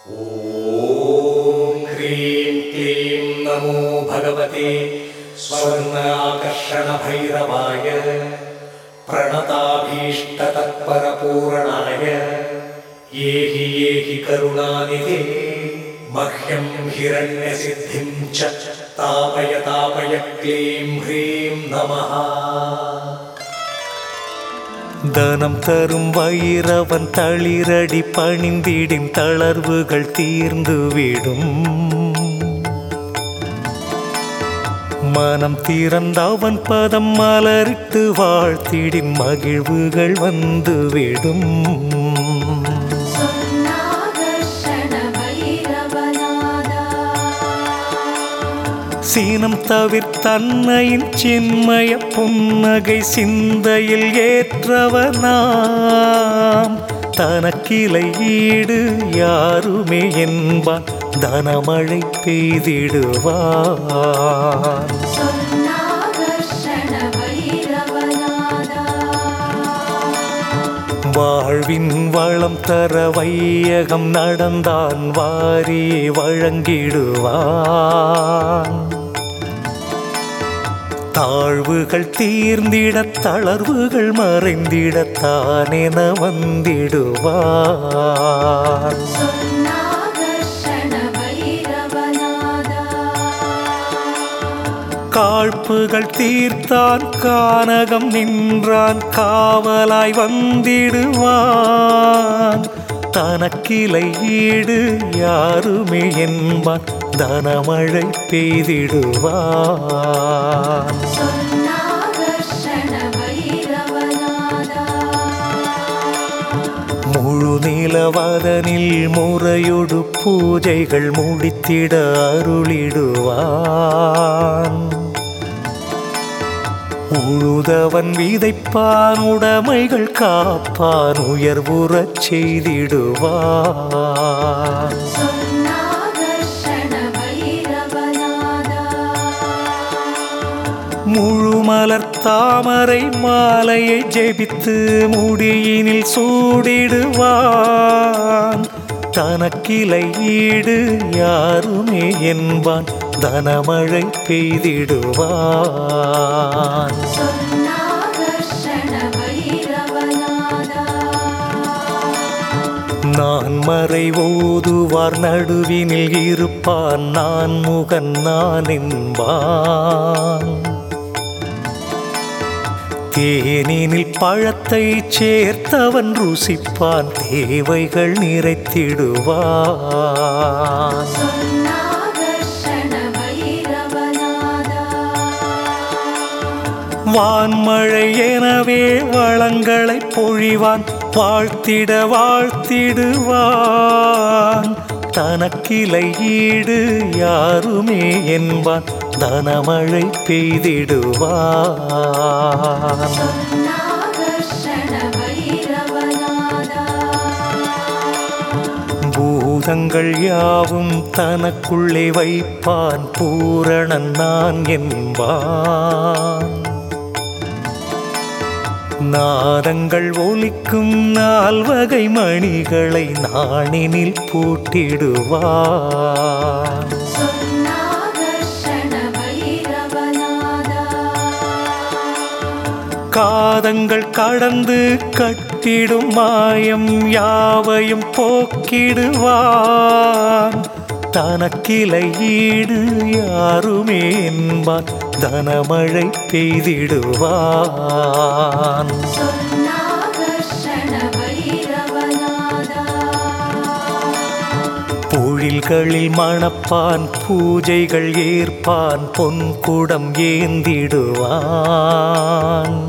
ॐ ह्रीं क्लीं नमो भगवते स्वर्णाकर्षणभैरवाय प्रणताभीष्टतत्परपूरणाय ये हि ये हि करुणानिधे मह्यं हिरण्यसिद्धिं च तापय तापय क्लीं ह्रीं नमः தனம் தரும் வைரவன் தளிரடி பணிந்திடின் தளர்வுகள் தீர்ந்துவிடும் மனம் திறந்தவன் பதம் மலரிட்டு வாழ்த்திடின் மகிழ்வுகள் வந்துவிடும் சொன்னாகர்ஷண பைரவநாதா சீனம் தவிர்த்தன்னையின் சின்மய புன்னகை சிந்தையில் ஏற்றவனாம் தனக்கிளை ஈடு யாருமே என்பான் தனமழை பெய்திடுவான் சொன்னாகர்ஷண பைரவநாதா வாழ்வின் வளம் தர வையகம் நடந்தான் வாரியே வழங்கிடுவான் தாழ்வுகள் தீர்ந்திட தளர்வுகள் மறைந்திட தானென வந்திடுவான் சொன்னாகர்ஷண பைரவநாதா காழ்ப்புகள் தீர்த்தான் கானகம் நின்றான் காவலாய் வந்திடுவான் தனக்கிளை ஈடு யாருமே என்பான் தனமழை பெய்திடுவான் சொன்னாகர்ஷண பைரவநாதா முழு நிலவதனில் முறையொடு பூஜைகள் முடித்திட அருளிடுவான் உழுதவன் விதைப்பான் உடைமைகள் காப்பான் உயர்வுறச் செய்திடுவான் சொன்னாகர்ஷண பைரவநாதா முழு மலர் தாமரை மாலையை ஜெபித்து முடியினில் சூடிடுவான் தனக்கிளை ஈடு யாருமே என்பான் தனமழை பெய்திடுவான் சொன்னாகர்ஷண பைரவநாதா நான் மறை ஓதுவார் நடுவினில் இருப்பான் நான் முகன் நான் என்பான் தேனினில் பழத்தை சேர்த்தவன் ருசிப்பான் தேவைகள் நிறைத்திடுவான் சொன்னாகர்ஷண பைரவநாதா வான்மழை எனவே வளங்களை பொழிவான் வாழ்த்திட வாழ்த்திடுவான் தனக்கிளை ஈடு யாருமே என்பான் தனமழை பெய்திடுவான் சொன்னாகர்ஷண பைரவநாதா பூதங்கள் யாவும் தனக்குள்ளே வைப்பான் பூரணன் நான் என்பான் நாதங்கள் ஒலிக்கும் நால்வகை மணிகளை நாணினில் பூட்டிடுவான் சொன்னாகர்ஷண பைரவநாதா காதங்கள் கடந்து கட்டிடும் மாயம் யாவையும் போக்கிடுவான் தனக்கிளை ஈடு யாருமே என்பான் தனமழை பெய்திடுவான் சொன்னாகர்ஷண பைரவநாதா பொழில்களில் மணப்பான் பூஜைகள் ஏற்பான் பொன்குடம் ஏந்திடுவான்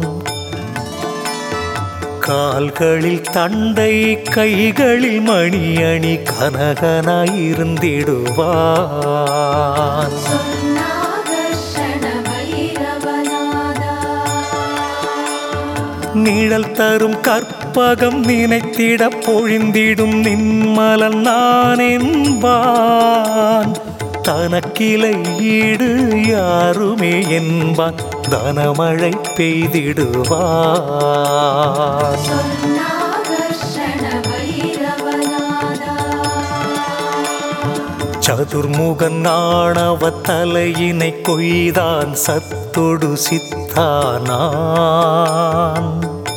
கால்களில் தண்டை கைகளில் மணி அணி கனகனாயிருந்திடுவான் சொன்னாகர்ஷண பைரவநாதா நிழல் தரும் கற்பகம் நினைத்திட பொழிந்திடும் நின்மலன் நான் என்பான் தனக்கிளை ஈடு யாருமே என்பான் தனமழை பெய்திடுவான் சொன்னாகர்ஷண பைரவநாதா சதுர்முகன் ஆணவ தலையினை கொய்தான் சத்தொடு சித்தானான்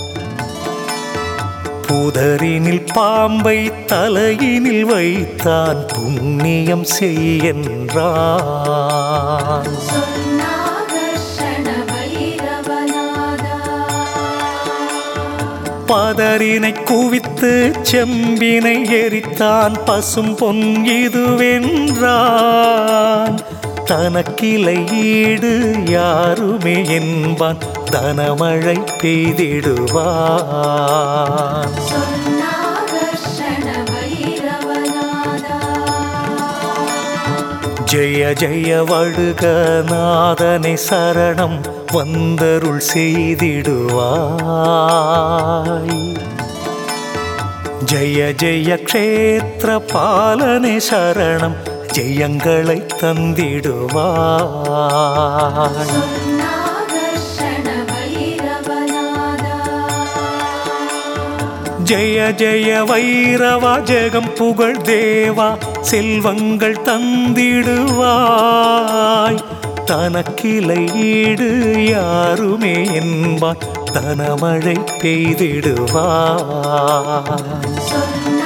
புதரினில் பாம்பை தலையினில் வைத்தான் புண்ணியம் செய்யென்றான் சொன்னாகர்ஷண பைரவநாதா பதரினை குவித்து செம்பினை எரித்தான் பசும் பொன் இதுவென்றான் தனக்கிளை ஈடு யாருமே என்பான் தனமழை பெய்திடுவான் சொன்னாகர்ஷண பைரவநாதா ஜெய ஜெய வழுக நாதனை சரணம் வந்தருள் செய்திடுவாய் ஜெய ஜெய க்ஷேத்திர பாலனை சரணம் ஜெயங்களை தந்திடுவாய் சொன்னாகர்ஷண பைரவநாதா ஜெய ஜெய வைரவா ஜெகம் புகழ் தேவா செல்வங்கள் தந்திடுவாய் தனக்கிளை ஈடு யாருமே என்பான் தனமழை பெய்திடுவாய் சொன்ன